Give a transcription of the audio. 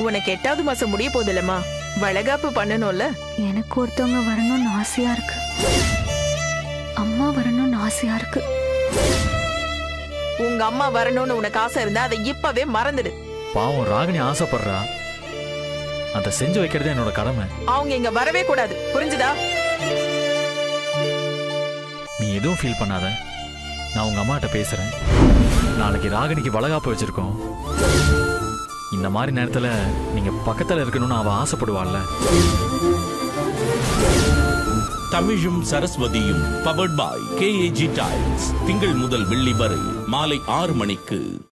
உனக்கு எட்டாவது மாசம் முடிய போதில்லம்மா வளகாப்பு பண்ணணும்ல எனக்கு ஒருத்தவங்க வரணும்னு ஆசையா இருக்கு அம்மா வரணும்னு ஆசையா இருக்கு உங்க அம்மா வரணும்னு உனக்கு ஆசை இருந்தா அதை இப்பவே மறந்துடு பாவம் ராகினி ஆசைப்படுறா அதை செஞ்சு வைக்கிறது என்னோட கடமை அவங்க இங்க வரவே கூடாது புரிஞ்சுதா நீ எதுவும் ஃபீல் பண்ணாத நான் உங்க அம்மாட்ட பேசுறேன் நாளைக்கு ராகினிக்கு வளகாப்பு வச்சிருக்கோம் இந்த மாதிரி நேரத்துல நீங்க பக்கத்துல இருக்கணும்னு அவ ஆசைப்படுவாள்ல தமிழும் சரஸ்வதியும் பவர்ட் பாய் கேஏஜி டைல்ஸ் திங்கள் முதல் வெள்ளி வரை மாலை ஆறு மணிக்கு